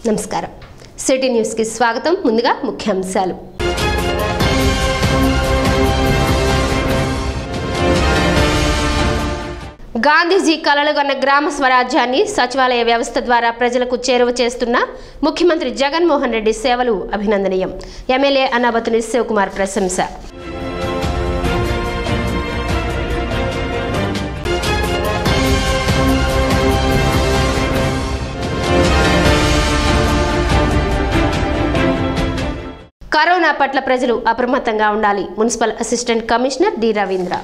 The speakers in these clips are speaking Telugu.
నమస్కారం సిటీ న్యూస్కి స్వాగతం ముందుగా ముఖ్యాంశాలు గాంధీజీ కలలుగన్న గ్రామ స్వరాజ్యాన్ని సచివాలయ వ్యవస్థ ద్వారా ప్రజలకు చేరువ చేస్తున్న ముఖ్యమంత్రి జగన్మోహన్ రెడ్డి సేవలు అభినందనీయం ఎమ్మెల్యే అన్నాబతుని శివకుమార్ ప్రశంస కరోనా పట్ల ప్రజలు అప్రమత్తంగా ఉండాలి municipal assistant commissioner D Ravindra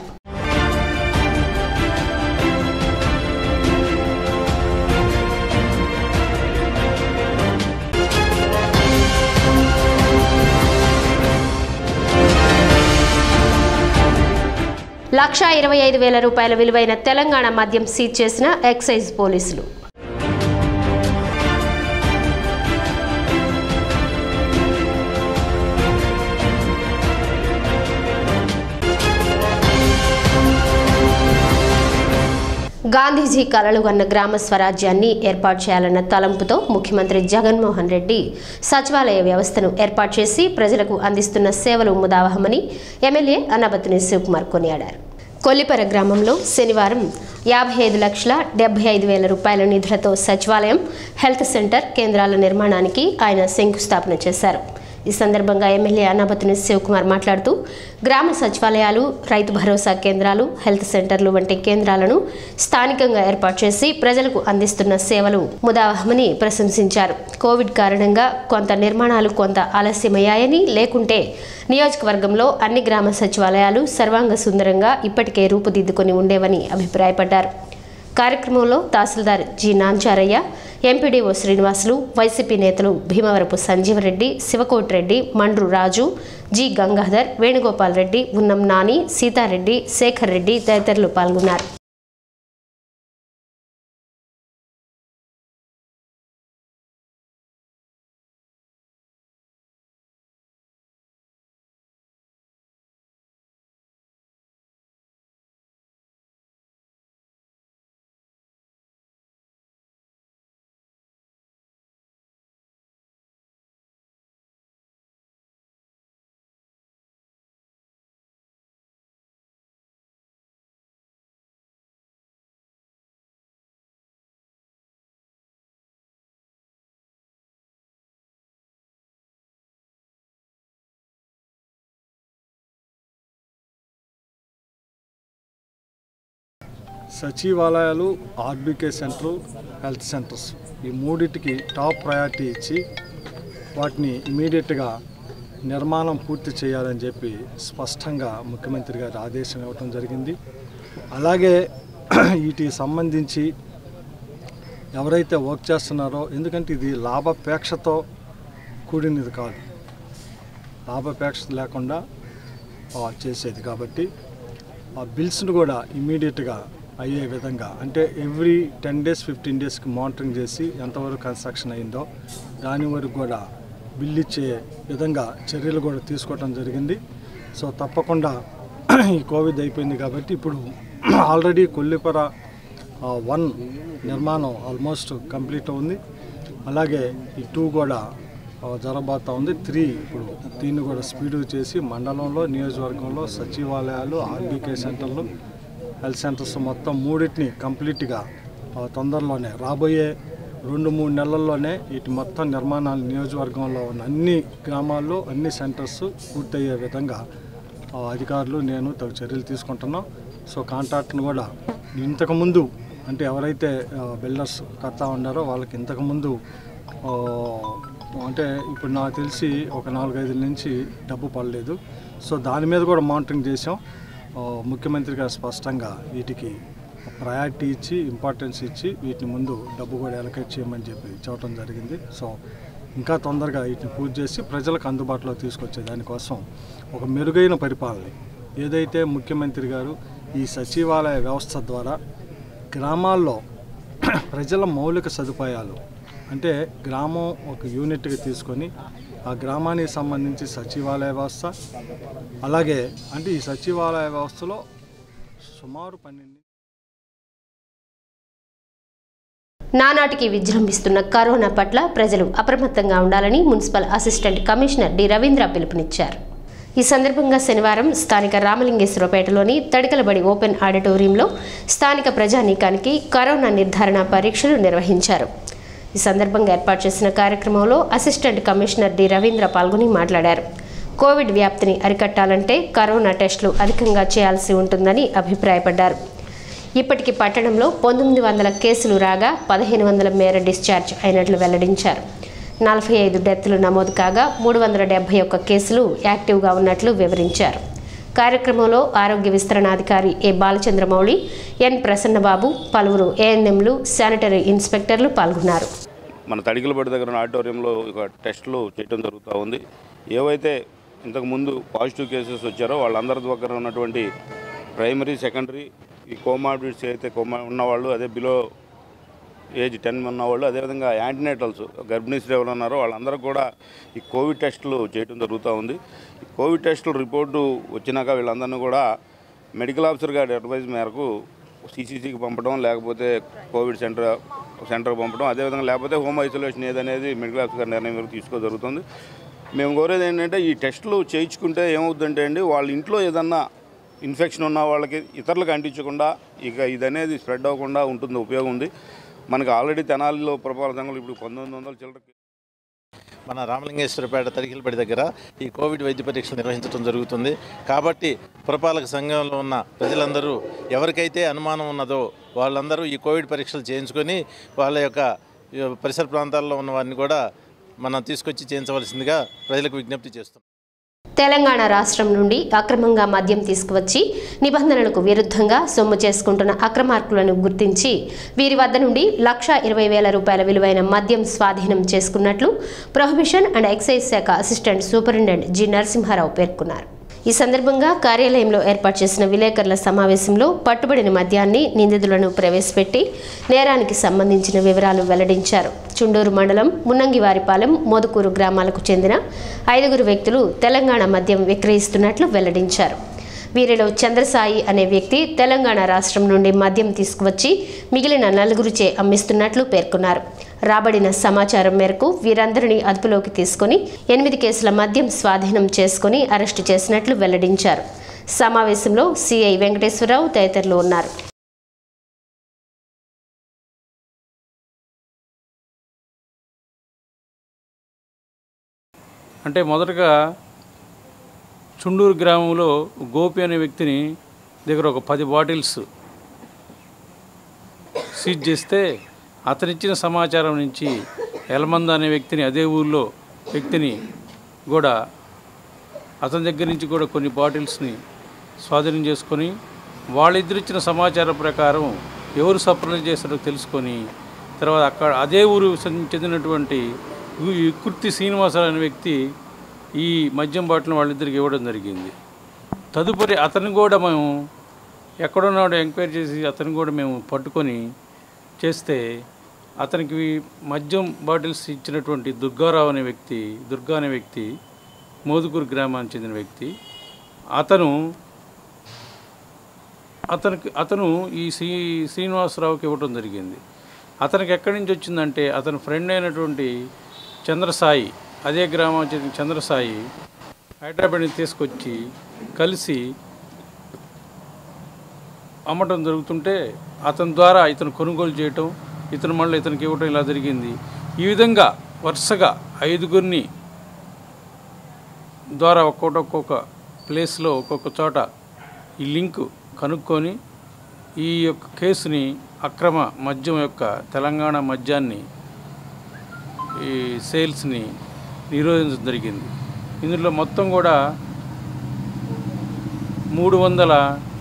లక్షా ఇరవై ఐదు వేల రూపాయల విలువైన తెలంగాణ మద్యం సీజ్ చేసిన ఎక్సైజ్ పోలీసులు గాంధీజీ కలలు కన్న గ్రామ స్వరాజ్యాన్ని ఏర్పాటు చేయాలన్న తలంపుతో ముఖ్యమంత్రి జగన్మోహన్ రెడ్డి సచివాలయ వ్యవస్థను ఏర్పాటు చేసి ప్రజలకు అందిస్తున్న సేవలు ముదావహమని ఎమ్మెల్యే అన్నబత్తుని శివకుమార్ కొనియాడారు కొల్లిపర గ్రామంలో శనివారం యాభై ఐదు లక్షల డెబ్బై ఐదు వేల రూపాయల నిధులతో సచివాలయం హెల్త్ సెంటర్ కేంద్రాల నిర్మాణానికి ఆయన శంకుస్థాపన చేశారు ఈ సందర్భంగా ఎమ్మెల్యే అన్నాబతుని శివకుమార్ మాట్లాడుతూ గ్రామ సచివాలయాలు రైతు భరోసా కేంద్రాలు హెల్త్ సెంటర్లు వంటి కేంద్రాలను స్థానికంగా ఏర్పాటు చేసి ప్రజలకు అందిస్తున్న సేవలు ముదావహమని ప్రశంసించారు కోవిడ్ కారణంగా కొంత నిర్మాణాలు కొంత ఆలస్యమయ్యాయని లేకుంటే నియోజకవర్గంలో అన్ని గ్రామ సచివాలయాలు సర్వాంగ సుందరంగా ఇప్పటికే రూపుదిద్దుకొని ఉండేవని అభిప్రాయపడ్డారు కార్యక్రమంలో తహసీల్దార్ G Nancharaiah MPDO Srinivasulu YCP నేతలు భీమవరపు సంజీవరెడ్డి శివకోటిరెడ్డి మండ్రు రాజు జి గంగాధర్ వేణుగోపాల్ రెడ్డి ఉన్నం నాని సీతారెడ్డి శేఖర్ రెడ్డి తదితరులు పాల్గొన్నారు సచివాలయాలు ఆర్బీకే సెంటర్ హెల్త్ సెంటర్స్ ఈ మూడింటికి టాప్ ప్రయారిటీ ఇచ్చి వాటిని ఇమీడియట్గా నిర్మాణం పూర్తి చేయాలని చెప్పి స్పష్టంగా ముఖ్యమంత్రి గారు ఆదేశం ఇవ్వటం జరిగింది అలాగే వీటికి సంబంధించి ఎవరైతే వర్క్ చేస్తున్నారో ఎందుకంటే ఇది లాభాపేక్షతో కూడినది కాదు లాభాపేక్ష లేకుండా ఆ, చేసేది కాబట్టి ఆ బిల్స్ను కూడా ఇమీడియట్గా అయ్యే విధంగా అంటే ఎవ్రీ టెన్ డేస్ ఫిఫ్టీన్ డేస్కి మానిటరింగ్ చేసి ఎంతవరకు కన్స్ట్రక్షన్ అయిందో దాని వరకు కూడా బిల్ ఇచ్చే విధంగా చర్యలు కూడా తీసుకోవడం జరిగింది సో తప్పకుండా ఈ కోవిడ్ అయిపోయింది కాబట్టి ఇప్పుడు ఆల్రెడీ కొల్లిపర వన్ నిర్మాణం ఆల్మోస్ట్ కంప్లీట్ ఉంది అలాగే ఈ టూ కూడా ఆ, జరగబోతా ఉంది త్రీ ఇప్పుడు దీన్ని కూడా స్పీడ్ చేసి మండలంలో నియోజకవర్గంలో సచివాలయాలు ఆర్బీకే సెంటర్లు హెల్త్ సెంటర్స్ మొత్తం మూడింటిని కంప్లీట్గా ఆ, తొందరలోనే రాబోయే రెండు మూడు నెలల్లోనే వీటి మొత్తం నిర్మాణాలు నియోజకవర్గంలో ఉన్న అన్ని గ్రామాల్లో అన్ని సెంటర్స్ పూర్తయ్యే విధంగా ఆ, అధికారులు నేను తగు చర్యలు తీసుకుంటున్నాం సో కాంట్రాక్ట్ను కూడా ఇంతకుముందు అంటే ఎవరైతే బిల్డర్స్ కడతా ఉన్నారో వాళ్ళకి ఇంతకుముందు ఆ, అంటే ఇప్పుడు నాకు తెలిసి ఒక నాలుగైదు నుంచి డబ్బు పడలేదు సో దాని మీద కూడా మానిటరింగ్ చేసాం ఆ, ముఖ్యమంత్రి గారు స్పష్టంగా వీటికి ప్రయారిటీ ఇచ్చి ఇంపార్టెన్స్ ఇచ్చి వీటిని ముందు డబ్బు కూడా ఎలకేట్ చేయమని చెప్పి చెప్పడం జరిగింది సో ఇంకా తొందరగా వీటిని పూర్తి చేసి ప్రజలకు అందుబాటులో తీసుకొచ్చే దానికోసం ఒక మెరుగైన పరిపాలన ఏదైతే ముఖ్యమంత్రి గారు ఈ సచివాలయ వ్యవస్థ ద్వారా గ్రామాల్లో ప్రజల మౌలిక సదుపాయాలు అంటే గ్రామం ఒక యూనిట్గా తీసుకొని ఆ గ్రామానికి సంబంధించి సచివాలయ వ్యవస్థ అలాగే అంటే ఈ సచివాలయ వ్యవస్థలో సుమారు పన్నెండు నానాటికి విజృంభిస్తున్న కరోనా పట్ల ప్రజలు అప్రమత్తంగా ఉండాలని municipal assistant commissioner D Ravindra పిలుపునిచ్చారు ఈ సందర్భంగా శనివారం స్థానిక రామలింగేశ్వరపేటలోని తడికలబడి ఓపెన్ ఆడిటోరియంలో స్థానిక ప్రజానీకానికి కరోనా నిర్ధారణ పరీక్షలు నిర్వహించారు ఈ సందర్భంగా ఏర్పాటు చేసిన కార్యక్రమంలో అసిస్టెంట్ కమిషనర్ డి రవీంద్ర పాల్గొని మాట్లాడారు కోవిడ్ వ్యాప్తిని అరికట్టాలంటే కరోనా టెస్టులు అధికంగా చేయాల్సి ఉంటుందని అభిప్రాయపడ్డారు ఇప్పటికి పట్టణంలో పంతొమ్మిది వందల కేసులు రాగా పదిహేను వందల మేర డిశ్చార్జ్ అయినట్లు వెల్లడించారు నలభై ఐదు డెత్లు నమోదు కాగా మూడు వందల డెబ్బై ఒక్క కేసులు యాక్టివ్గా ఉన్నట్లు వివరించారు కార్యక్రమంలో ఆరోగ్య విస్తరణాధికారి ఏ బాలచంద్రమౌళి ఎన్ ప్రసన్నబాబు పలువురు ఏఎన్ఎంలు శానిటరీ ఇన్స్పెక్టర్లు పాల్గొన్నారు మన తడికలబడి దగ్గర ఉన్న ఆడిటోరియంలో ఒక టెస్టులు చేయడం జరుగుతూ ఉంది ఏవైతే ఇంతకు ముందు పాజిటివ్ కేసెస్ వచ్చారో వాళ్ళందరి దగ్గర ఉన్నటువంటి ప్రైమరీ సెకండరీ ఈ కోమార్బిడ్స్ అయితే కోమా ఉన్నవాళ్ళు అదే బిలో ఏజ్ టెన్ ఉన్నవాళ్ళు అదేవిధంగా యాంటీనేటల్స్ గర్భిణీ స్త్రీలు ఉన్నారో వాళ్ళందరూ కూడా ఈ కోవిడ్ టెస్టులు చేయడం జరుగుతూ ఉంది ఈ కోవిడ్ టెస్టుల రిపోర్టు వచ్చినాక వీళ్ళందరినీ కూడా మెడికల్ ఆఫీసర్ గారి అడ్వైజ్ మేరకు సీసీసీకి పంపడం లేకపోతే కోవిడ్ సెంటర్ సెంటర్ పంపడం అదేవిధంగా లేకపోతే హోమ్ ఐసోలేషన్ ఏదనేది మెడికల్ ఆఫీసర్ గారి నిర్ణయం మేరకు తీసుకో జరుగుతుంది మేము కోరేది ఏంటంటే ఈ టెస్టులు చేయించుకుంటే ఏమవుతుందంటే అండి వాళ్ళ ఇంట్లో ఏదన్నా ఇన్ఫెక్షన్ ఉన్న వాళ్ళకి ఇతరులకు అంటించకుండా ఇక ఇదనేది స్ప్రెడ్ అవ్వకుండా ఉంటుంది ఉపయోగం ఉంది మనకి ఆల్రెడీ తెనాలిలో పురపాలక సంఘంలో ఇప్పుడు పంతొమ్మిది వందల చిల్లర మన రామలింగేశ్వరపేట తరికిలపడి దగ్గర ఈ కోవిడ్ వైద్య పరీక్షలు నిర్వహించడం జరుగుతుంది కాబట్టి పురపాలక సంఘంలో ఉన్న ప్రజలందరూ ఎవరికైతే అనుమానం ఉన్నదో వాళ్ళందరూ ఈ కోవిడ్ పరీక్షలు చేయించుకొని వాళ్ళ యొక్క ఈ పరిసర ప్రాంతాల్లో ఉన్న వారిని కూడా మనం తీసుకొచ్చి చేయించవలసిందిగా ప్రజలకు విజ్ఞప్తి చేస్తున్నాం తెలంగాణ రాష్ట్రం నుండి అక్రమంగా మద్యం తీసుకువచ్చి నిబంధనలకు విరుద్ధంగా సొమ్ము చేసుకుంటున్న అక్రమార్కులను గుర్తించి వీరి వద్ద నుండి లక్ష ఇరవై వేల రూపాయల విలువైన మద్యం స్వాధీనం చేసుకున్నట్లు ప్రొహిబిషన్ అండ్ ఎక్సైజ్ శాఖ అసిస్టెంట్ సూపరింటెండెంట్ జి నరసింహారావు పేర్కొన్నారు ఈ సందర్భంగా కార్యాలయంలో ఏర్పాటు చేసిన విలేకరుల సమావేశంలో పట్టుబడిన మద్యాన్ని నిందితులను ప్రవేశపెట్టి నేరానికి సంబంధించిన వివరాలు వెల్లడించారు చుండూరు మండలం మున్నంగివారిపాలెం మోదుకూరు గ్రామాలకు చెందిన ఐదుగురు వ్యక్తులు తెలంగాణ మద్యం విక్రయిస్తున్నట్లు వెల్లడించారు వీరిలో చంద్రసాయి అనే వ్యక్తి తెలంగాణ రాష్ట్రం నుండి మద్యం తీసుకువచ్చి మిగిలిన నలుగురిచే అమ్మిస్తున్నట్లు పేర్కొన్నారు రాబడిన సమాచారం మేరకు వీరందరినీ అదుపులోకి తీసుకొని ఎనిమిది కేసుల మద్యం స్వాధీనం చేసుకుని అరెస్టు చేసినట్లు వెల్లడించారు సమావేశంలో సిఐ వెంకటేశ్వరరావు తదితరులు ఉన్నారు అంటే మొదటగా చుండూరు గ్రామంలో గోపి అనే వ్యక్తిని దగ్గర ఒక పది బాటిల్స్ సీజ్ చేస్తే అతనిచ్చిన సమాచారం నుంచి ఎలమంద అనే వ్యక్తిని అదే ఊళ్ళో వ్యక్తిని కూడా అతని దగ్గర నుంచి కూడా కొన్ని బాటిల్స్ని స్వాధీనం చేసుకొని వాళ్ళిద్దరిచ్చిన సమాచారం ప్రకారం ఎవరు సప్లై చేస్తారో తెలుసుకొని తర్వాత అక్కడ అదే ఊరు చెంది- చెందినటువంటి ఈ- ఈ కుర్తి శ్రీనివాసరావు అనే వ్యక్తి ఈ మద్యం బాటిల్ వాళ్ళిద్దరికి ఇవ్వడం జరిగింది తదుపరి అతను కూడా మేము ఎక్కడున్నాడో ఎంక్వైరీ చేసి అతను కూడా మేము పట్టుకొని చేస్తే అతనికి మద్యం బాటిల్స్ ఇచ్చినటువంటి దుర్గారావు అనే వ్యక్తి దుర్గా అనే వ్యక్తి మోదుకూరు గ్రామానికి చెందిన వ్యక్తి అతను అతనికి అతను ఈ శ్రీ శ్రీనివాసరావుకి ఇవ్వటం జరిగింది అతనికి ఎక్కడి నుంచి వచ్చిందంటే అతని ఫ్రెండ్ అయినటువంటి చంద్రసాయి అదే గ్రామం చెందిన చంద్రసాయి హైదరాబాద్ నుంచి తీసుకొచ్చి కలిసి అమ్మటం జరుగుతుంటే అతని ద్వారా ఇతను కొనుగోలు చేయటం ఇతను మళ్ళీ ఇతనికి ఇవ్వటం ఇలా జరిగింది ఈ విధంగా వరుసగా ఐదుగురిని ద్వారా ఒక్కొక్క ఒక్కొక్క ప్లేస్లో ఒక్కొక్క చోట ఈ లింక్ కనుక్కొని ఈ యొక్క కేసుని అక్రమ మద్యం యొక్క తెలంగాణ మద్యాన్ని ఈ సేల్స్ని నిరోధించడం జరిగింది ఇందులో మొత్తం కూడా మూడు వందల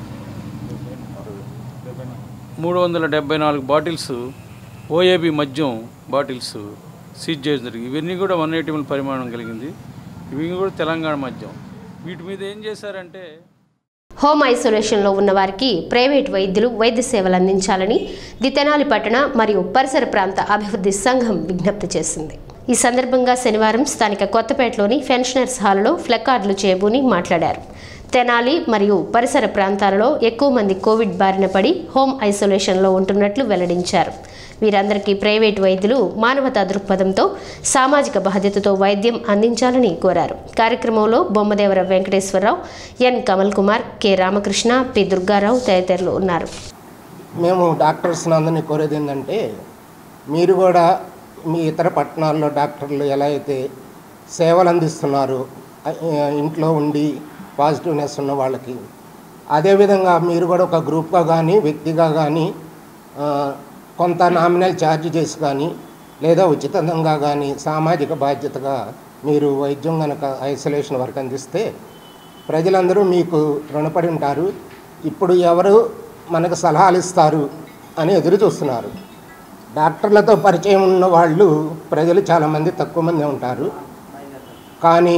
మూడు వందల డెబ్బై నాలుగు బాటిల్స్ ఓఏబి మద్యం బాటిల్స్ సీజ్ చేయడం జరిగింది ఇవన్నీ కూడా వన్ ఎయిటీ పరిమాణం కలిగింది ఇవి కూడా తెలంగాణ మద్యం వీటి మీద ఏం చేశారంటే హోమ్ ఐసోలేషన్లో ఉన్న వారికి ప్రైవేట్ వైద్యులు వైద్య సేవలు అందించాలని ది తెనాలి పట్టణ మరియు పరిసర ప్రాంత అభివృద్ధి సంఘం విజ్ఞప్తి చేసింది ఈ సందర్భంగా శనివారం స్థానిక కొత్తపేటలోని పెన్షనర్స్ హాల్లో ఫ్లెకార్డులు చేయబూని మాట్లాడారు తెనాలి మరియు పరిసర ప్రాంతాలలో ఎక్కువ మంది కోవిడ్ బారిన పడి హోమ్ ఐసోలేషన్లో ఉంటున్నట్లు వెల్లడించారు వీరందరికీ ప్రైవేటు వైద్యులు మానవతా దృక్పథంతో సామాజిక బాధ్యతతో వైద్యం అందించాలని కోరారు కార్యక్రమంలో Bommadevara Venkateswararao N Kamal Kumar K Ramakrishna P Durgarao తదితరులు ఉన్నారు మేము డాక్టర్స్ అందరినీ కోరేది ఏంటంటే మీరు కూడా మీ ఇతర పట్టణాల్లో డాక్టర్లు ఎలా అయితే సేవలు అందిస్తున్నారు ఆ, ఇంట్లో ఉండి పాజిటివ్నెస్ ఉన్న వాళ్ళకి అదేవిధంగా మీరు కూడా ఒక గ్రూప్గా కానీ వ్యక్తిగా కానీ ఆ, కొంత నామినల్ ఛార్జ్ చేసి కానీ లేదా ఉచితంగా కానీ సామాజిక బాధ్యతగా మీరు వైద్యం కనుక ఐసోలేషన్ వర్క్ అందిస్తే ప్రజలందరూ మీకు రుణపడి ఉంటారు ఇప్పుడు ఎవరు మనకు సలహాలు ఇస్తారు అని ఎదురు చూస్తున్నారు డాక్టర్లతో పరిచయం ఉన్న వాళ్ళు ప్రజలు చాలామంది తక్కువ మంది ఉంటారు కానీ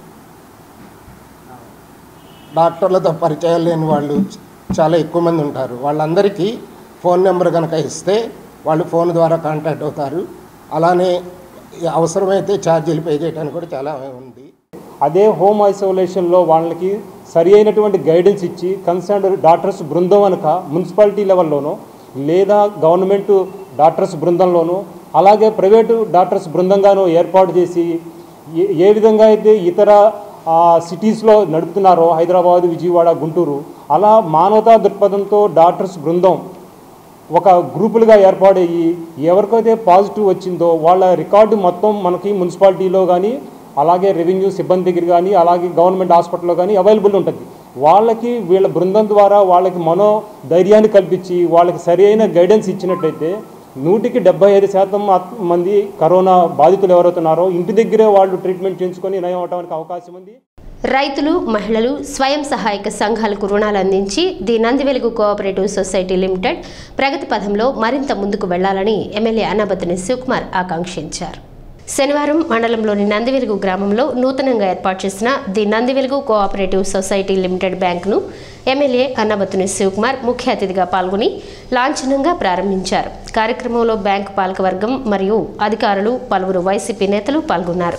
డాక్టర్లతో పరిచయం లేని వాళ్ళు చాలా ఎక్కువ మంది ఉంటారు వాళ్ళందరికీ ఫోన్ నెంబర్ కనుక ఇస్తే వాళ్ళు ఫోన్ ద్వారా కాంటాక్ట్ అవుతారు అలానే అవసరమైతే ఛార్జీలు పే చేయడానికి కూడా చాలా ఉంది అదే హోమ్ ఐసోలేషన్లో వాళ్ళకి సరి అయినటువంటి గైడెన్స్ ఇచ్చి కన్సర్న్ డాక్టర్స్ బృందం అనక మున్సిపాలిటీ లెవెల్లోనో లేదా గవర్నమెంట్ డాక్టర్స్ బృందంలోనో అలాగే ప్రైవేటు డాక్టర్స్ బృందంగానో ఏర్పాటు చేసి ఏ- ఏ విధంగా అయితే ఇతర ఆ, సిటీస్లో నడుపుతున్నారో హైదరాబాద్ విజయవాడ గుంటూరు అలా మానవతా దృక్పథంతో డాక్టర్స్ బృందం ఒక గ్రూపులుగా ఏర్పాడయ్యి ఎవరికైతే పాజిటివ్ వచ్చిందో వాళ్ళ రికార్డు మొత్తం మనకి మున్సిపాలిటీలో కానీ అలాగే రెవెన్యూ సిబ్బంది దగ్గర కానీ అలాగే గవర్నమెంట్ హాస్పిటల్లో కానీ అవైలబుల్ ఉంటుంది వాళ్ళకి వీళ్ళ బృందం ద్వారా వాళ్ళకి మనో ధైర్యాన్ని కల్పించి వాళ్ళకి సరి అయిన గైడెన్స్ ఇచ్చినట్టయితే నూటికి డెబ్బై ఐదు శాతం మాత్- మంది కరోనా బాధితులు ఎవరైతున్నారో ఇంటి దగ్గరే వాళ్ళు ట్రీట్మెంట్ చేయించుకొని నయం అవడానికి అవకాశం ఉంది రైతులు మహిళలు స్వయం సహాయక సంఘాలకు రుణాలు అందించి the Nandivelugu cooperative society limited ప్రగతి పథంలో మరింత ముందుకు వెళ్లాలని ఎమ్మెల్యే అన్నబతిని శివకుమార్ ఆకాంక్షించారు శనివారం మండలంలోని నందివెలుగు గ్రామంలో నూతనంగా ఏర్పాటు చేసిన the Nandivelugu cooperative society limited బ్యాంకును ఎమ్మెల్యే అన్నబతుని శివకుమార్ ముఖ్య అతిథిగా పాల్గొని లాంఛనంగా ప్రారంభించారు కార్యక్రమంలో బ్యాంకు పాలకవర్గం మరియు అధికారులు పలువురు వైసీపీ నేతలు పాల్గొన్నారు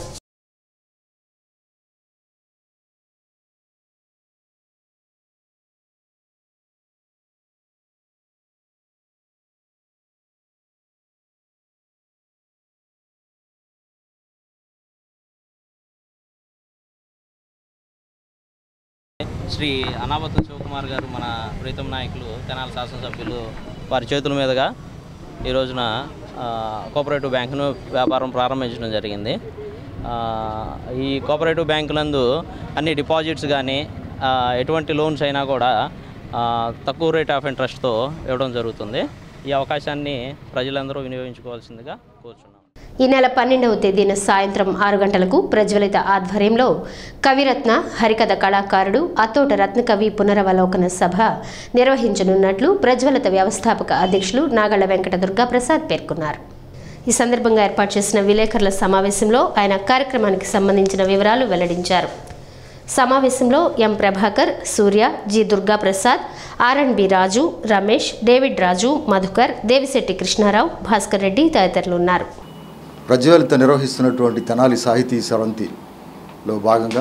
శ్రీ అనామత శివకుమార్ గారు మన ప్రీతం నాయకులు తెనాలి శాసనసభ్యులు వారి చేతుల మీదుగా ఈ రోజున ఆ, కోఆపరేటివ్ బ్యాంకును వ్యాపారం ప్రారంభించడం జరిగింది ఆ, ఈ కోఆపరేటివ్ బ్యాంకులందు అన్ని డిపాజిట్స్ కానీ ఆ, ఎటువంటి లోన్స్ అయినా కూడా ఆ, తక్కువ రేట్ ఆఫ్ ఇంట్రెస్ట్తో ఇవ్వడం జరుగుతుంది ఈ అవకాశాన్ని ప్రజలందరూ వినియోగించుకోవాల్సిందిగా కోరుచున్నాం ఈ నెల పన్నెండవ తేదీన సాయంత్రం ఆరు గంటలకు ప్రజ్వలిత ఆధ్వర్యంలో కవిరత్న హరికథ కళాకారుడు అత్తోట రత్నకవి పునరవలోకన సభ నిర్వహించనున్నట్లు ప్రజ్వలిత వ్యవస్థాపక అధ్యక్షులు నాగళ్ల వెంకట దుర్గా ప్రసాద్ పేర్కొన్నారు ఈ సందర్భంగా ఏర్పాటు చేసిన విలేకరుల సమావేశంలో ఆయన కార్యక్రమానికి సంబంధించిన వివరాలు వెల్లడించారు సమావేశంలో M Prabhakar Surya G Durga Prasad RNB Raju Ramesh David Raju Madhukar Devisetti Krishnarao Bhaskar Reddy తదితరులు ఉన్నారు ప్రజ్వలిత నిర్వహిస్తున్నటువంటి తెనాలి సాహితీ సరంతిలో భాగంగా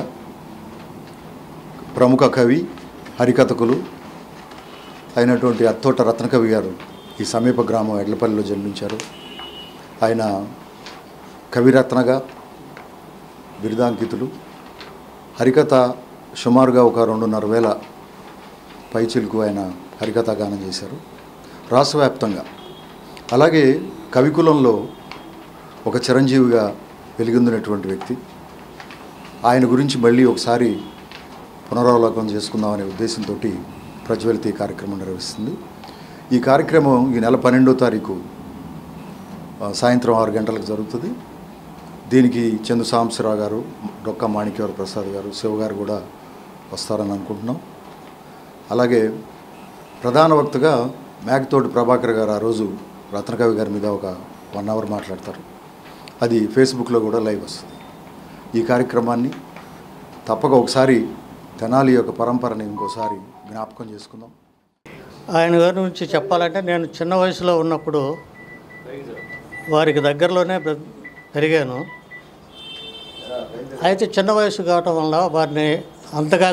ప్రముఖ కవి హరికథకులు అయినటువంటి అత్తోట రత్నకవి గారు ఈ సమీప గ్రామం ఎడ్లపల్లిలో జన్మించారు ఆయన కవిరత్నగా బిరుదాంకితులు హరికథ సుమారుగా ఒక రెండున్నర వేల పైచిలకు ఆయన హరికథ గానం చేశారు రాష్ట్ర వ్యాప్తంగా అలాగే కవికులంలో ఒక చిరంజీవిగా వెలుగొందినటువంటి వ్యక్తి ఆయన గురించి మళ్ళీ ఒకసారి పునరావలోకనం చేసుకుందామనే ఉద్దేశంతో ప్రజ్వలిత ఈ కార్యక్రమం నిర్వహిస్తుంది ఈ కార్యక్రమం ఈ నెల పన్నెండో తారీఖు ఆ, సాయంత్రం ఆరు గంటలకు జరుగుతుంది దీనికి చందు సాంబశివరావు గారు డొక్కా మాణిక్యవర ప్రసాద్ గారు శివ గారు కూడా వస్తారని అనుకుంటున్నాం అలాగే ప్రధాన వక్తగా మేకతోటి ప్రభాకర్ గారు ఆ రోజు రత్నకవి గారి మీద ఒక వన్ అవర్ మాట్లాడతారు అది ఫేస్బుక్లో కూడా లైవ్ వస్తుంది ఈ కార్యక్రమాన్ని తప్పక ఒకసారి తెనాలి యొక్క పరంపరని ఇంకోసారి జ్ఞాపకం చేసుకుందాం ఆయన గారి గురించి చెప్పాలంటే నేను చిన్న వయసులో ఉన్నప్పుడు వారికి దగ్గరలోనే పె- పెరిగాను అయితే చిన్న వయసు కావటం వల్ల వారిని అంతగా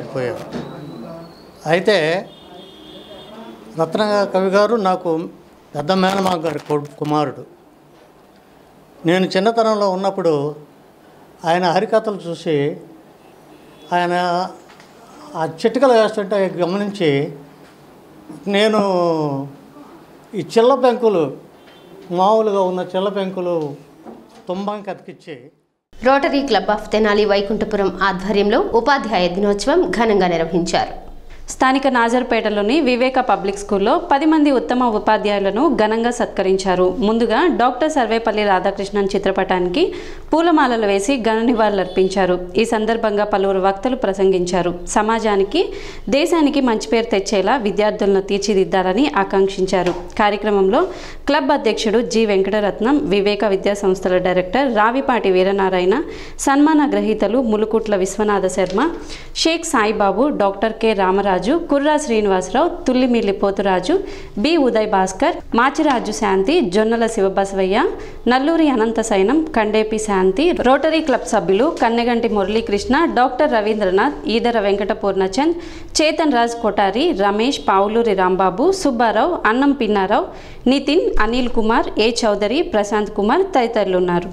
గుర్తించలేకపోయాను అయితే రత్న కవి గారు నాకు పెద్ద మేనమామ గారి కొడు- కుమారుడు నేను చిన్నతనంలో ఉన్నప్పుడు ఆయన హరికథలు చూసి ఆయన ఆ చిటికలు వేస్తుంటే గమనించి నేను ఈ చిల్ల పెంకులు మామూలుగా ఉన్న చిల్ల పెంకులు తుంబానికి అతికిచ్చి rotary club of Tenali Vaikunthapuram ఆధ్వర్యంలో ఉపాధ్యాయ దినోత్సవం ఘనంగా నిర్వహించారు స్థానిక నాజర్పేటలోని వివేక పబ్లిక్ స్కూల్లో పది మంది ఉత్తమ ఉపాధ్యాయులను ఘనంగా సత్కరించారు ముందుగా డాక్టర్ సర్వేపల్లి రాధాకృష్ణన్ చిత్రపటానికి పూలమాలలు వేసి ఘన నివాళులర్పించారు ఈ సందర్భంగా పలువురు వక్తలు ప్రసంగించారు సమాజానికి దేశానికి మంచి పేరు తెచ్చేలా విద్యార్థులను తీర్చిదిద్దాలని ఆకాంక్షించారు కార్యక్రమంలో క్లబ్ అధ్యక్షుడు జి వెంకటరత్నం వివేక విద్యా సంస్థల డైరెక్టర్ రావిపాటి వీరనారాయణ సన్మాన గ్రహీతలు Mulukutla Viswanatha Sarma Sheikh Saibabu doctor K Ramaraju Kurra Srinivasarao Tullimilli Poturaju B Uday Bhaskar Machiraju Shanthi Jonnala Sivabasavaiah Nalluri Anantha Sainam Kandepi Shanthi rotary club సభ్యులు కన్నెగంటి మురళీకృష్ణ డాక్టర్ రవీంద్రనాథ్ ఈదర వెంకట పూర్ణచంద్ చేతన్ రాజ్ కొటారి రమేష్ పావులూరి రాంబాబు సుబ్బారావు అన్నం పిన్నారావు నితిన్ అనిల్ కుమార్ ఏ చౌదరి ప్రశాంత్ కుమార్ తదితరులు ఉన్నారు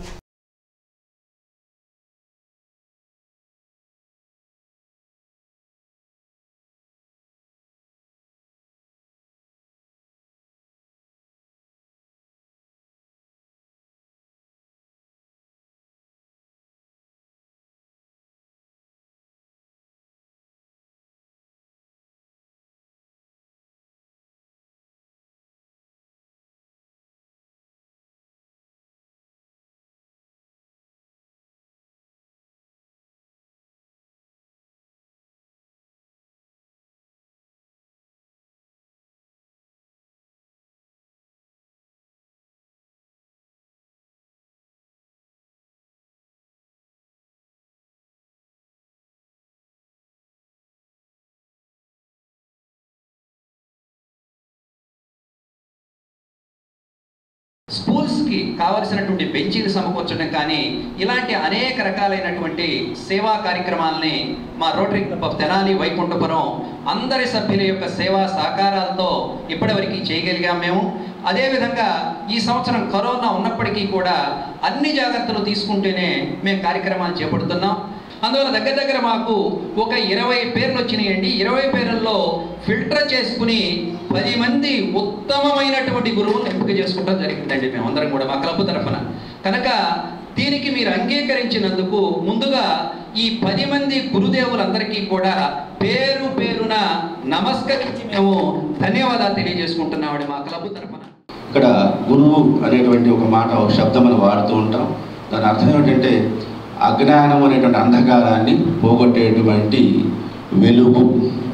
స్కూల్స్కి కావలసినటువంటి బెంచీలు సమకూర్చడం కానీ ఇలాంటి అనేక రకాలైనటువంటి సేవా కార్యక్రమాలని మా rotary club of Tenali Vaikunthapuram అందరి సభ్యుల యొక్క సేవా సహకారాలతో ఇప్పటివరకు చేయగలిగాం మేము అదేవిధంగా ఈ సంవత్సరం కరోనా ఉన్నప్పటికీ కూడా అన్ని జాగ్రత్తలు తీసుకుంటేనే మేము కార్యక్రమాలు చేపడుతున్నాం అందువల్ల దగ్గర దగ్గర మాకు ఒక ఇరవై పేర్లు వచ్చినాయండి ఇరవై పేర్లలో ఫిల్టర్ చేసుకుని పది మంది ఉత్తమమైనటువంటి గురువులను ఎంపిక చేసుకోవడం జరిగిందండి మేమందరం కూడా మా క్లబ్ తరఫున కనుక దీనికి మీరు అంగీకరించినందుకు ముందుగా ఈ పది మంది గురుదేవులందరికీ కూడా పేరు పేరున నమస్కరించి మేము ధన్యవాదాలు తెలియజేసుకుంటున్నామండి మా క్లబ్ తరఫున ఇక్కడ గురువు అనేటువంటి ఒక మాట ఒక శబ్దం మనం వాడుతూ ఉంటాం దాని అర్థం ఏమిటంటే అజ్ఞానం అనేటువంటి అంధకారాన్ని పోగొట్టేటువంటి వెలుగు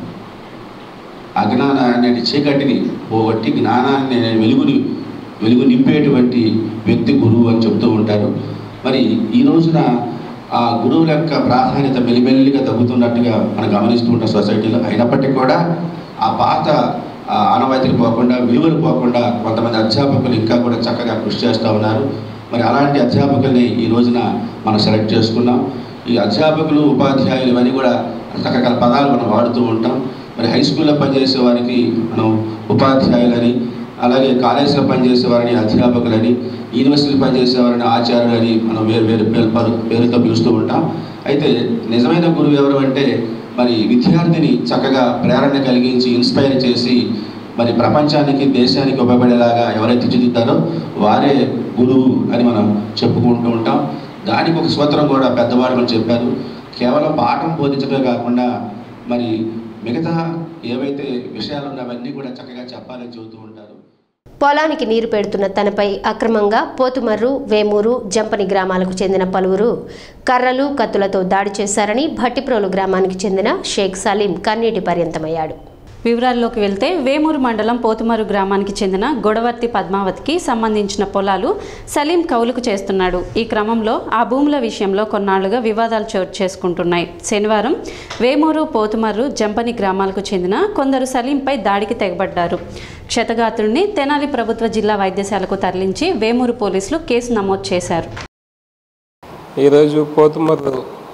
అజ్ఞాన అనే చీకటిని పోగొట్టి జ్ఞానాన్ని అనే వెలుగుని వెలుగు నింపేటువంటి వ్యక్తి గురువు అని చెప్తూ ఉంటారు మరి ఈ రోజున ఆ గురువుల యొక్క ప్రాధాన్యత మెల్లిమెల్లిగా తగ్గుతున్నట్టుగా మనం గమనిస్తూ ఉంటాం సొసైటీలో అయినప్పటికీ కూడా ఆ పాత ఆ ఆనవాయితీలు పోకుండా విలువలు పోకుండా కొంతమంది అధ్యాపకులు ఇంకా కూడా చక్కగా కృషి చేస్తూ ఉన్నారు మరి అలాంటి అధ్యాపకుల్ని ఈ రోజున మనం సెలెక్ట్ చేసుకున్నాం ఈ అధ్యాపకులు ఉపాధ్యాయులు ఇవన్నీ కూడా రకరకాల పదాలు మనం వాడుతూ ఉంటాం మరి హై స్కూల్లో పనిచేసే వారికి మనం ఉపాధ్యాయులని అలాగే కాలేజీలో పనిచేసే వారిని అధ్యాపకులని యూనివర్సిటీలో పనిచేసే వారిని ఆచార్యులని మనం వేరు వేరు పేరు పలు- పేరుతో పిలుస్తూ ఉంటాం అయితే నిజమైన గురువు ఎవరు అంటే మరి విద్యార్థిని చక్కగా ప్రేరణ కలిగించి ఇన్స్పైర్ చేసి మరి ప్రపంచానికి దేశానికి ఉపయోగపడేలాగా ఎవరైతే తీర్చిదిద్దారో వారే గురువు అని మనం చెప్పుకుంటూ ఉంటాం దానికి ఒక సూత్రం కూడా పెద్దవాళ్ళు మనకు చెప్పారు కేవలం పాఠం బోధించడమే కాకుండా మరి మిగతా ఏవైతే విషయాలు ఉన్నాయో అవన్నీ కూడా చక్కగా చెప్పాలని చెబుతూ ఉంటారు పొలానికి నీరు పెడుతున్న తనపై అక్రమంగా పోతుమర్రు వేమూరు జంపని గ్రామాలకు చెందిన పలువురు కర్రలు కత్తులతో దాడి చేశారని భట్టిప్రోలు గ్రామానికి చెందిన షేక్ సలీం కన్నీటి పర్యంతమయ్యాడు వివరాల్లోకి వెళ్తే వేమూరు మండలం పోతుమరు గ్రామానికి చెందిన గొడవర్తి పద్మావతికి సంబంధించిన పొలాలు సలీం కౌలుకు చేస్తున్నాడు ఈ క్రమంలో ఆ భూముల విషయంలో కొన్నాళ్లుగా వివాదాలు చోటు చేసుకుంటున్నాయి శనివారం వేమూరు పోతుమర్రు జంపని గ్రామాలకు చెందిన కొందరు సలీంపై దాడికి తెగబడ్డారు క్షతగాత్రుడిని తెనాలి ప్రభుత్వ జిల్లా వైద్యశాలకు తరలించి వేమూరు పోలీసులు కేసు నమోదు చేశారు ఈరోజు పోతుమర్రు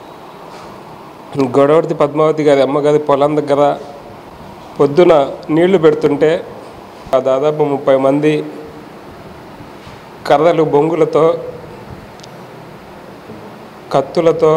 గొడవటి పద్మావతి గారి అమ్మగారి పొలం దగ్గర పొద్దున నీళ్లు పెడుతుంటే ఆ దాదాపు ముప్పై మంది కర్రలు బొంగులతో కత్తులతో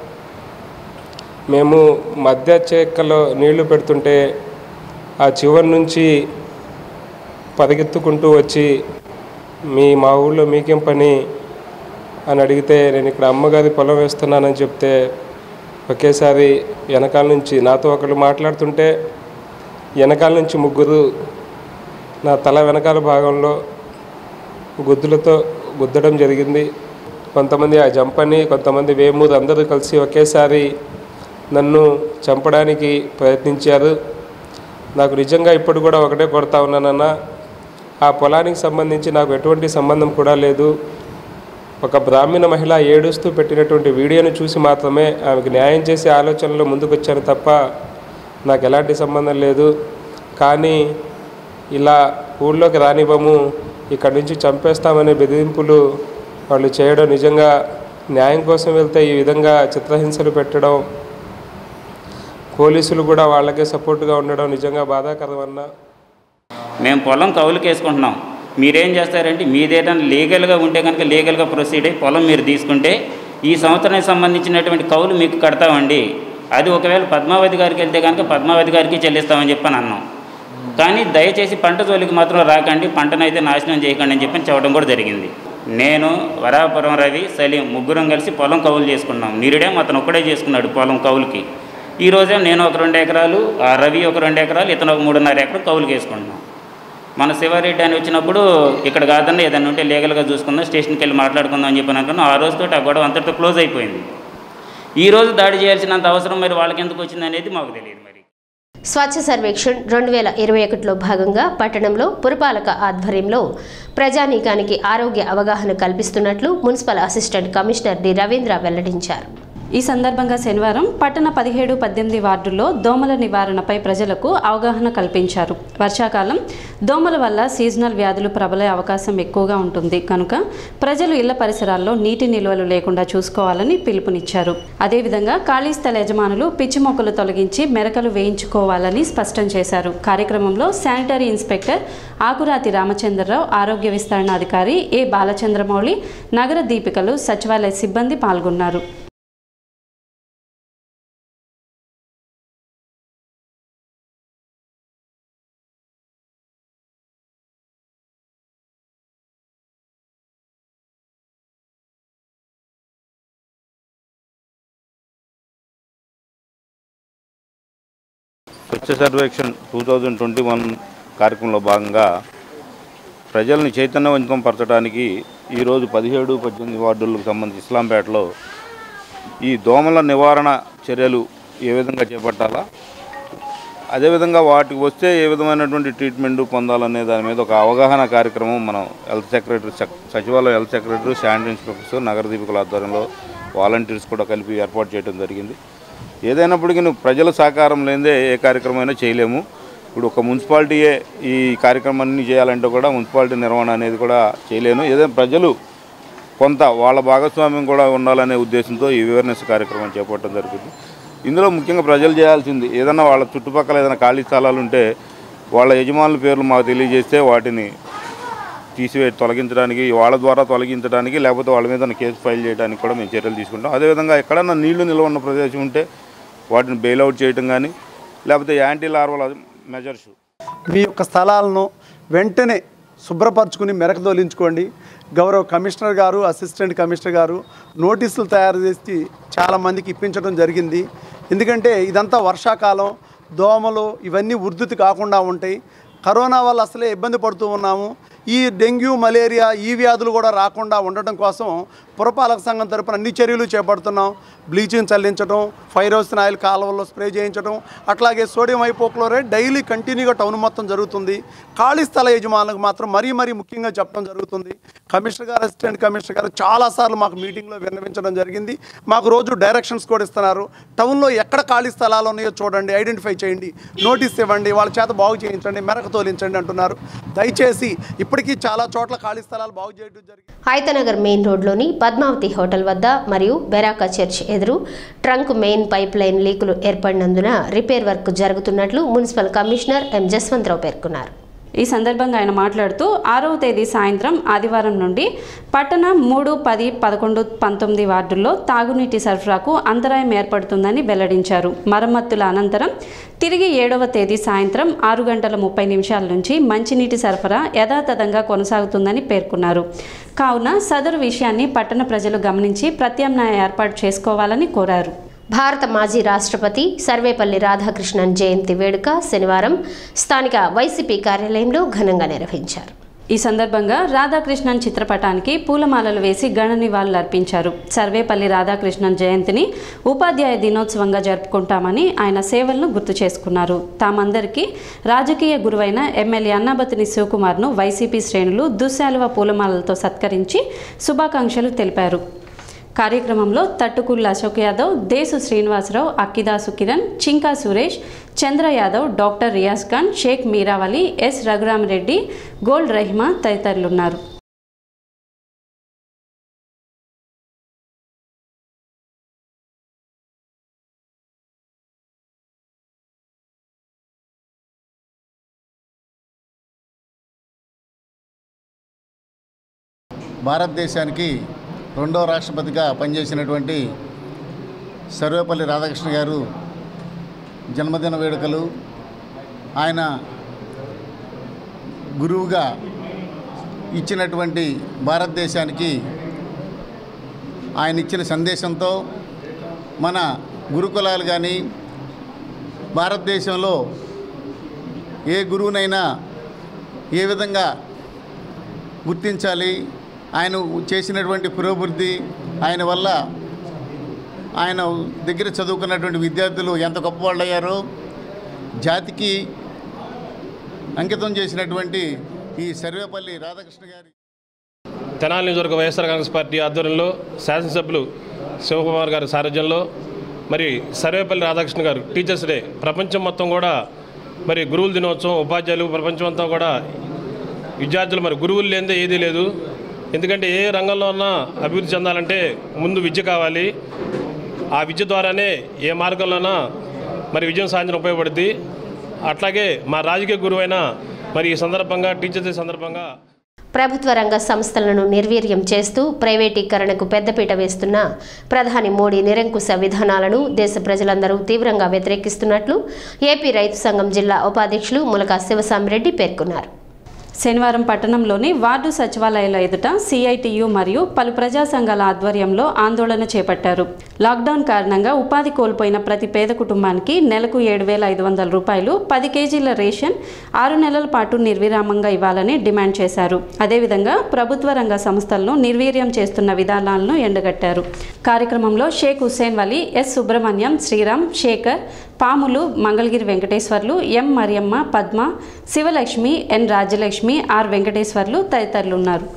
మేము మధ్య చేక్కలో నీళ్లు పెడుతుంటే ఆ చివరి నుంచి పరిగెత్తుకుంటూ వచ్చి మీ మా ఊళ్ళో మీకేం పని అని అడిగితే నేను ఇక్కడ అమ్మగారి పొలం వేస్తున్నానని చెప్తే ఒకేసారి వెనకాల నుంచి నాతో ఒకళ్ళు మాట్లాడుతుంటే వెనకాల నుంచి ముగ్గురు నా తల వెనకాల భాగంలో గుద్దులతో గుద్దడం జరిగింది కొంతమంది ఆ జంపని కొంతమంది వేమూరు అందరూ కలిసి ఒకేసారి నన్ను చంపడానికి ప్రయత్నించారు నాకు నిజంగా ఇప్పుడు కూడా ఒకటే కొడతా ఉన్నానన్న ఆ పొలానికి సంబంధించి నాకు ఎటువంటి సంబంధం కూడా లేదు ఒక బ్రాహ్మణ మహిళ ఏడుస్తూ పెట్టినటువంటి వీడియోను చూసి మాత్రమే ఆమెకు న్యాయం చేసే ఆలోచనలో ముందుకొచ్చాను తప్ప నాకు ఎలాంటి సంబంధం లేదు కానీ ఇలా ఊళ్ళోకి రానివ్వము ఇక్కడి నుంచి చంపేస్తామనే బెదిరింపులు వాళ్ళు చేయడం నిజంగా న్యాయం కోసం వెళ్తే ఈ విధంగా చిత్రహింసలు పెట్టడం పోలీసులు కూడా వాళ్ళకే సపోర్ట్గా ఉండడం నిజంగా బాధాకరమన్నా మేము పొలం కౌలుకి వేసుకుంటున్నాం మీరేం చేస్తారంటే మీదేదైనా లీగల్గా ఉంటే కనుక లీగల్గా ప్రొసీడ్ అయ్యి పొలం మీరు తీసుకుంటే ఈ సంవత్సరానికి సంబంధించినటువంటి కౌలు మీకు కడతామండి అది ఒకవేళ పద్మావతి గారికి వెళ్తే కనుక పద్మావతి గారికి చెల్లిస్తామని చెప్పని అన్నాం కానీ దయచేసి పంట జోలికి మాత్రం రాకండి పంటనైతే నాశనం చేయకండి అని చెప్పని చెప్పడం కూడా జరిగింది నేను వరాపురం రవి సలీం ముగ్గురం కలిసి పొలం కౌలు చేసుకున్నాం నీరుడేం అతను ఒక్కడే చేసుకున్నాడు పొలం కౌలుకి ఈ రోజే నేను ఒక రెండు ఎకరాలు ఆ రవి ఒక రెండు ఎకరాలు ఇతను ఒక మూడున్నర ఎకరం కౌలుకి వేసుకుంటున్నాం మన శివారెడ్డి అని వచ్చినప్పుడు ఇక్కడ కాదన్న ఏదైనా ఉంటే లీగల్గా చూసుకుందాం స్టేషన్కి వెళ్ళి మాట్లాడుకుందాం అని చెప్పి అనుకున్నాం ఆ రోజుతో ఆ గొడవ అంతటితో క్లోజ్ అయిపోయింది ఈ రోజు దాడి చేయాల్సినంత అవసరం మరి వాళ్ళకి ఎందుకు వచ్చింది అనేది మాకు తెలియదు మరి స్వచ్ఛ సర్వేక్షణ్ రెండు వేల ఇరవై ఒకటిలో భాగంగా పట్టణంలో పురపాలక ఆధ్వర్యంలో ప్రజానీకానికి ఆరోగ్య అవగాహన కల్పిస్తున్నట్లు municipal assistant commissioner D Ravindra వెల్లడించారు ఈ సందర్భంగా శనివారం పట్టణ పదిహేడు పద్దెనిమిది వార్డుల్లో దోమల నివారణపై ప్రజలకు అవగాహన కల్పించారు వర్షాకాలం దోమల వల్ల సీజనల్ వ్యాధులు ప్రబలే అవకాశం ఎక్కువగా ఉంటుంది కనుక ప్రజలు ఇళ్ల పరిసరాల్లో నీటి నిల్వలు లేకుండా చూసుకోవాలని పిలుపునిచ్చారు అదేవిధంగా ఖాళీ స్థల యజమానులు పిచ్చి మొక్కలు తొలగించి మెరకలు వేయించుకోవాలని స్పష్టం చేశారు కార్యక్రమంలో శానిటరీ ఇన్స్పెక్టర్ ఆకురాతి రామచంద్రరావు ఆరోగ్య విస్తరణ అధికారి ఏ బాలచంద్రమౌళి నగర దీపికలు సచివాలయ సిబ్బంది పాల్గొన్నారు Swachh Survekshan two thousand twenty one కార్యక్రమంలో భాగంగా ప్రజల్ని చైతన్యవంతం పరచడానికి ఈరోజు పదిహేడు పద్దెనిమిది వార్డులకు సంబంధించి ఇస్లాంపేటలో ఈ దోమల నివారణ చర్యలు ఏ విధంగా చేపట్టాలా అదేవిధంగా వాటికి వస్తే ఏ విధమైనటువంటి ట్రీట్మెంట్ పొందాలనే దాని మీద ఒక అవగాహన కార్యక్రమం మనం హెల్త్ సెక్రటరీ సక్- సచివాలయ హెల్త్ సెక్రటరీ శానిటరీ ఇన్స్పెక్టర్స్ నగర దీపికల ఆధ్వర్యంలో వాలంటీర్స్ కూడా కలిపి ఏర్పాటు చేయడం జరిగింది ఏదైనప్పటికీ నువ్వు ప్రజల సహకారం లేదే ఏ కార్యక్రమం చేయలేము ఇప్పుడు ఒక మున్సిపాలిటీయే ఈ కార్యక్రమాన్ని చేయాలంటే కూడా మున్సిపాలిటీ నిర్వహణ అనేది కూడా చేయలేను ఏదైనా ప్రజలు కొంత వాళ్ళ భాగస్వామ్యం కూడా ఉండాలనే ఉద్దేశంతో ఈ అవేర్నెస్ కార్యక్రమం చేపట్టడం జరుగుతుంది ఇందులో ముఖ్యంగా ప్రజలు చేయాల్సింది ఏదైనా వాళ్ళ చుట్టుపక్కల ఏదైనా ఖాళీ స్థలాలు ఉంటే వాళ్ళ యజమానుల పేర్లు మాకు తెలియజేస్తే వాటిని తీసివే తొలగించడానికి వాళ్ళ ద్వారా తొలగించడానికి లేకపోతే వాళ్ళ మీద కేసు ఫైల్ చేయడానికి కూడా మేము చర్యలు తీసుకుంటాం అదేవిధంగా ఎక్కడన్నా నీళ్లు నిల్వ ఉన్న ప్రదేశం ఉంటే వాటిని బెయిల్అవుట్ చేయడం కానీ లేకపోతే యాంటీ లార్వల్ మెజర్స్ మీ యొక్క స్థలాలను వెంటనే శుభ్రపరచుకుని మెరకదోలించుకోండి గౌరవ కమిషనర్ గారు అసిస్టెంట్ కమిషనర్ గారు నోటీసులు తయారు చేసి చాలామందికి ఇప్పించడం జరిగింది ఎందుకంటే ఇదంతా వర్షాకాలం దోమలు ఇవన్నీ ఉధృతి కాకుండా ఉంటాయి కరోనా వల్ల అసలే ఇబ్బంది పడుతూ ఉన్నాము ఈ డెంగ్యూ మలేరియా ఈ వ్యాధులు కూడా రాకుండా ఉండటం కోసం పురపాలక సంఘం తరపున అన్ని చర్యలు చేపడుతున్నాం బ్లీచింగ్ చల్లించడం ఫైరోసిన్ ఆయిల్ కాలువల్లో స్ప్రే చేయించడం అట్లాగే సోడియం హైపోక్లోరైడ్ డైలీ కంటిన్యూగా టౌన్ మొత్తం జరుగుతుంది ఖాళీ స్థల యజమానులకు మాత్రం మరీ మరీ ముఖ్యంగా చెప్పడం జరుగుతుంది కమిషనర్ గారు అసిస్టెంట్ కమిషనర్ గారు చాలాసార్లు మాకు మీటింగ్లో విన్నవించడం జరిగింది మాకు రోజు డైరెక్షన్స్ కూడా ఇస్తున్నారు టౌన్లో ఎక్కడ ఖాళీ స్థలాలు ఉన్నాయో చూడండి ఐడెంటిఫై చేయండి నోటీస్ ఇవ్వండి వాళ్ళ చేత బాగు చేయించండి మెరక తోలించండి అంటున్నారు దయచేసి ఇప్పటికీ చాలా చోట్ల ఖాళీ స్థలాలు బాగు చేయడం జరిగింది హైతనగర్ మెయిన్ రోడ్లోని పద్మావతి హోటల్ వద్ద మరియు బెరాకా చర్చ్ ఎదురు ట్రంక్ మెయిన్ పైప్ లైన్ లీకులు ఏర్పడినందున రిపేర్ వర్క్ జరుగుతున్నట్లు మున్సిపల్ కమిషనర్ ఎం జస్వంతరావు పేర్కొన్నారు ఈ సందర్భంగా ఆయన మాట్లాడుతూ ఆరవ తేదీ సాయంత్రం ఆదివారం నుండి పట్టణ మూడు పది పదకొండు పంతొమ్మిది వార్డుల్లో తాగునీటి సరఫరాకు అంతరాయం ఏర్పడుతుందని వెల్లడించారు మరమ్మతుల అనంతరం తిరిగి ఏడవ తేదీ సాయంత్రం ఆరు గంటల ముప్పై నిమిషాల నుంచి మంచినీటి సరఫరా యథాతథంగా కొనసాగుతుందని పేర్కొన్నారు కావున సదరు విషయాన్ని పట్టణ ప్రజలు గమనించి ప్రత్యామ్నాయ ఏర్పాటు చేసుకోవాలని కోరారు భారత మాజీ రాష్ట్రపతి సర్వేపల్లి రాధాకృష్ణన్ జయంతి వేడుక శనివారం స్థానిక వైసీపీ కార్యాలయంలో ఘనంగా నిర్వహించారు ఈ సందర్భంగా రాధాకృష్ణన్ చిత్రపటానికి పూలమాలలు వేసి గణ నివాళులు అర్పించారు సర్వేపల్లి రాధాకృష్ణన్ జయంతిని ఉపాధ్యాయ దినోత్సవంగా జరుపుకుంటామని ఆయన సేవలను గుర్తు చేసుకున్నారు తామందరికీ రాజకీయ గురువైన ఎమ్మెల్యే అన్నాబతిని శివకుమార్ను వైసీపీ శ్రేణులు దుశ్శాలువ పూలమాలలతో సత్కరించి శుభాకాంక్షలు తెలిపారు కార్యక్రమంలో Thattukulla Ashok Yadav Desu Srinivasarao Akkidasu Kiran Chinka Suresh Chandra Yadav doctor Riyaz Khan Sheikh Meeravali S Raghuramareddy gold Rahima తదితరులున్నారు భారతదేశానికి రెండో రాష్ట్రపతిగా పనిచేసినటువంటి సర్వేపల్లి రాధాకృష్ణ గారు జన్మదిన వేడుకలు ఆయన గురువుగా ఇచ్చినటువంటి భారతదేశానికి ఆయన ఇచ్చిన సందేశంతో మన గురుకులాలు కానీ భారతదేశంలో ఏ గురువునైనా ఏ విధంగా గుర్తించాలి ఆయన చేసినటువంటి పురోభివృద్ధి ఆయన వల్ల ఆయన దగ్గర చదువుకున్నటువంటి విద్యార్థులు ఎంత గొప్పవాళ్ళు అయ్యారో జాతికి అంకితం చేసినటువంటి ఈ సర్వేపల్లి రాధాకృష్ణ గారి తెనాలి నియోజకవర్గ వైఎస్ఆర్ కాంగ్రెస్ పార్టీ ఆధ్వర్యంలో శాసనసభ్యులు శివకుమార్ గారి సారథ్యంలో మరి సర్వేపల్లి రాధాకృష్ణ గారు టీచర్స్ డే ప్రపంచం మొత్తం కూడా మరి గురువుల దినోత్సవం ఉపాధ్యాయులు ప్రపంచం అంతా కూడా విద్యార్థులు మరి గురువులు లేనిదే ఏదీ లేదు ఎందుకంటే ఏ రంగంలో ఉన్నా అభివృద్ధి చెందాలంటే ముందు విద్య కావాలి ఆ విద్య ద్వారానే ఏ మార్గంలోనా మరి విజయం సాధించడం ఉపయోగపడుద్ది అట్లాగే మా రాజకీయ గురువైన మరి ఈ సందర్భంగా టీచర్స్ డే సందర్భంగా ప్రభుత్వ రంగ సంస్థలను నిర్వీర్యం చేస్తూ ప్రైవేటీకరణకు పెద్దపీట వేస్తున్న ప్రధాని మోడీ నిరంకుశ విధానాలను దేశ ప్రజలందరూ తీవ్రంగా వ్యతిరేకిస్తున్నట్లు ఏపీ రైతు సంఘం జిల్లా ఉపాధ్యక్షులు ములకా శివసామిరెడ్డి పేర్కొన్నారు శనివారం పట్టణంలోని వార్డు సచివాలయాల ఎదుట సిఐటియు మరియు పలు ప్రజా సంఘాల ఆధ్వర్యంలో ఆందోళన చేపట్టారు లాక్డౌన్ కారణంగా ఉపాధి కోల్పోయిన ప్రతి పేద కుటుంబానికి నెలకు ఏడు వేల ఐదు వందల రూపాయలు పది కేజీల రేషన్ ఆరు నెలల పాటు నిర్విరామంగా ఇవ్వాలని డిమాండ్ చేశారు అదేవిధంగా ప్రభుత్వ రంగ సంస్థలను నిర్వీర్యం చేస్తున్న విధానాలను ఎండగట్టారు కార్యక్రమంలో Sheikh Hussain Vali S Subrahmanyam Sriram Sekhar Pamulu Mangalagiri Venkateswarlu M Mariyamma Padma Sivalakshmi N Rajyalakshmi R Venkateswarlu తదితరులు ఉన్నారు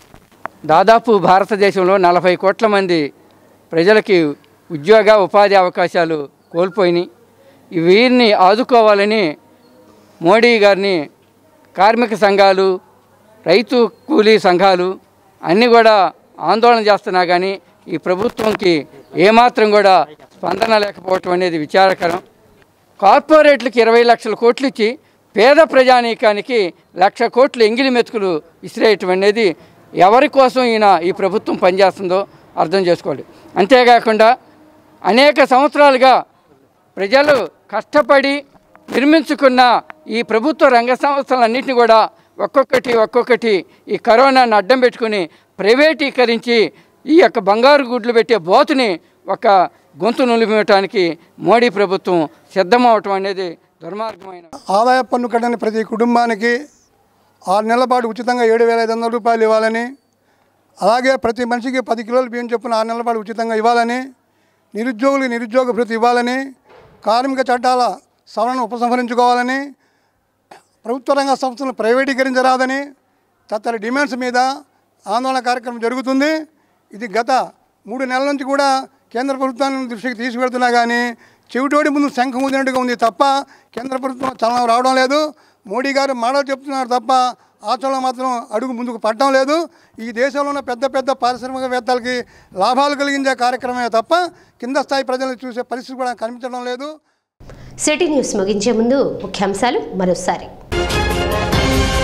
దాదాపు భారతదేశంలో నలభై కోట్ల మంది ప్రజలకి ఉద్యోగ ఉపాధి అవకాశాలు కోల్పోయినాయి వీరిని ఆదుకోవాలని మోడీ గారిని కార్మిక సంఘాలు రైతు కూలీ సంఘాలు అన్నీ కూడా ఆందోళన చేస్తున్నా కానీ ఈ ప్రభుత్వంకి ఏమాత్రం కూడా స్పందన లేకపోవటం అనేది విచారకరం కార్పొరేట్లకి ఇరవై లక్షల కోట్లు ఇచ్చి పేద ప్రజానీకానికి లక్ష కోట్లు ఎంగిలి మెతుకులు విసిరేయటం అనేది ఎవరి కోసం ఈయన ఈ ప్రభుత్వం పనిచేస్తుందో అర్థం చేసుకోవాలి అంతేకాకుండా అనేక సంవత్సరాలుగా ప్రజలు కష్టపడి నిర్మించుకున్న ఈ ప్రభుత్వ రంగ సంస్థలన్నింటినీ కూడా ఒక్కొక్కటి ఒక్కొక్కటి ఈ కరోనాను అడ్డం పెట్టుకుని ప్రైవేటీకరించి ఈ యొక్క బంగారు గుడ్లు పెట్టే బోతుని ఒక గొంతు నులిమేయటానికి మోడీ ప్రభుత్వం సిద్ధమవటం అనేది దుర్మార్గమైన ఆదాయ పన్ను కట్టని ప్రతి కుటుంబానికి ఆరు నెలల పాటు ఉచితంగా ఏడు వేల ఐదు వందల రూపాయలు ఇవ్వాలని అలాగే ప్రతి మనిషికి పది కిలోల బియ్యం చొప్పున ఆరు నెలల పాటు ఉచితంగా ఇవ్వాలని నిరుద్యోగులకు నిరుద్యోగ భృతి ఇవ్వాలని కార్మిక చట్టాల సవరణ ఉపసంహరించుకోవాలని ప్రభుత్వ రంగ సంస్థలను ప్రైవేటీకరించరాదని తదితర డిమాండ్స్ మీద ఆందోళన కార్యక్రమం జరుగుతుంది ఇది గత మూడు నెలల నుంచి కూడా కేంద్ర ప్రభుత్వాన్ని దృష్టికి తీసుకెళ్తున్నా కానీ చెవిటోడి ముందు శంఖం ఊదినట్టుగా ఉంది తప్ప కేంద్ర ప్రభుత్వం చలనం రావడం లేదు మోడీ గారు మాటలు చెప్తున్నారు తప్ప ఆచరణ మాత్రం అడుగు ముందుకు పడటం లేదు ఈ దేశంలో ఉన్న పెద్ద పెద్ద పారిశ్రామికవేత్తలకి లాభాలు కలిగించే కార్యక్రమమే తప్ప కింద స్థాయి ప్రజలను చూసే పరిస్థితి కూడా కనిపించడం లేదు సిటీ న్యూస్ ముగించే ముందు ముఖ్యాంశాలు మరోసారి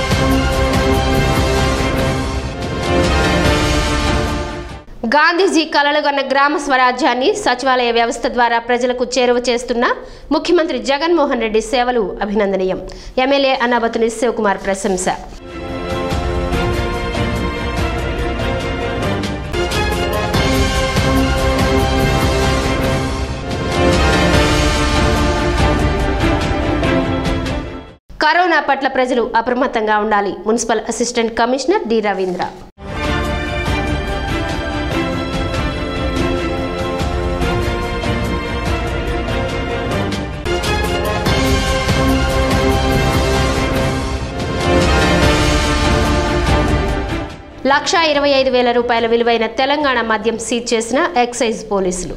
గాంధీజీ కలలుగన్న గ్రామ స్వరాజ్యాన్ని సచివాలయ వ్యవస్థ ద్వారా ప్రజలకు చేరువ చేస్తున్న ముఖ్యమంత్రి జగన్మోహన్ రెడ్డి సేవలు అభినందనీయం ఎమ్మెల్యే అన్నాబతుని శివకుమార్ ప్రశంస కరోనా పట్ల ప్రజలు అప్రమత్తంగా ఉండాలి municipal assistant commissioner D Ravindra లక్షా ఇరవై ఐదు వేల రూపాయల విలువైన తెలంగాణ మద్యం సీజ్ చేసిన ఎక్సైజ్ పోలీసులు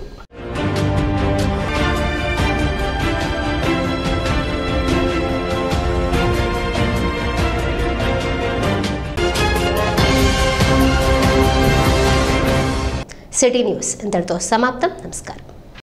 సిటీ న్యూస్ ఇంతటితో సమాప్తం నమస్కారం